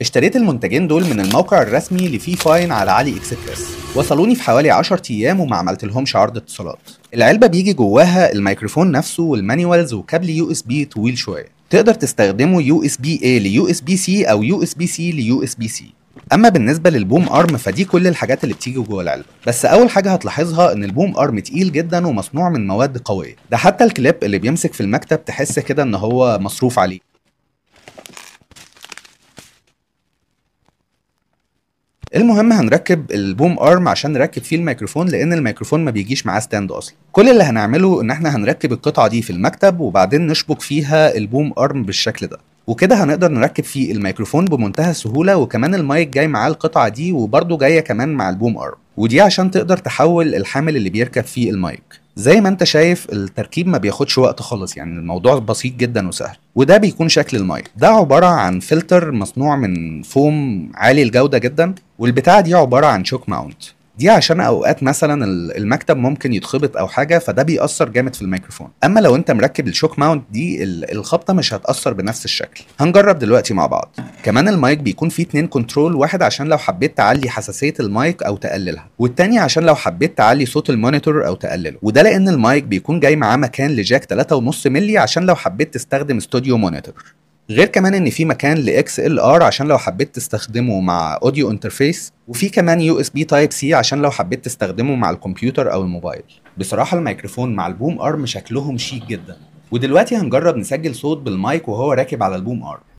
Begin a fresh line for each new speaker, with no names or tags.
اشتريت المنتجين دول من الموقع الرسمي لفي فاين على علي اكسبريس وصلوني في حوالي 10 ايام وما عملت لهمش عرض اتصالات العلبه بيجي جواها الميكروفون نفسه والمانيوالز وكابل يو اس بي طويل شويه تقدر تستخدمه يو اس بي اي ليو اس بي سي او يو اس بي سي ليو اس بي سي اما بالنسبه للبوم ارم فدي كل الحاجات اللي بتيجي جوه العلبه بس اول حاجه هتلاحظها ان البوم ارم تقيل جدا ومصنوع من مواد قويه ده حتى الكليب اللي بيمسك في المكتب تحس كده ان هو مصروف عليه المهم هنركب البوم ارم عشان نركب فيه الميكروفون لان الميكروفون ما بيجيش معاه ستاند اصلا كل اللي هنعمله ان احنا هنركب القطعه دي في المكتب وبعدين نشبك فيها البوم ارم بالشكل ده وكده هنقدر نركب فيه الميكروفون بمنتهى السهوله وكمان المايك جاي معاه القطعه دي وبرده جايه كمان مع البوم ارم ودي عشان تقدر تحول الحامل اللي بيركب فيه المايك زي ما انت شايف التركيب ما بياخدش وقت خالص يعني الموضوع بسيط جدا وسهل وده بيكون شكل المايك ده عبارة عن فلتر مصنوع من فوم عالي الجودة جدا والبتاعة دي عبارة عن شوك ماونت دي عشان اوقات مثلا المكتب ممكن يتخبط او حاجه فده بيأثر جامد في الميكروفون اما لو انت مركب الشوك ماونت دي الخبطه مش هتأثر بنفس الشكل هنجرب دلوقتي مع بعض كمان المايك بيكون فيه اتنين كنترول واحد عشان لو حبيت تعلي حساسيه المايك او تقللها والتاني عشان لو حبيت تعلي صوت المونيتور او تقلله وده لان المايك بيكون جاي معاه مكان لجاك 3.5 مللي عشان لو حبيت تستخدم استوديو مونيتور غير كمان ان في مكان لاكس ال ار عشان لو حبيت تستخدمه مع اوديو انترفيس وفي كمان يو اس بي تايب سي عشان لو حبيت تستخدمه مع الكمبيوتر او الموبايل بصراحه الميكروفون مع البوم ارم شكلهم شيك جدا ودلوقتي هنجرب نسجل صوت بالمايك وهو راكب على البوم ارم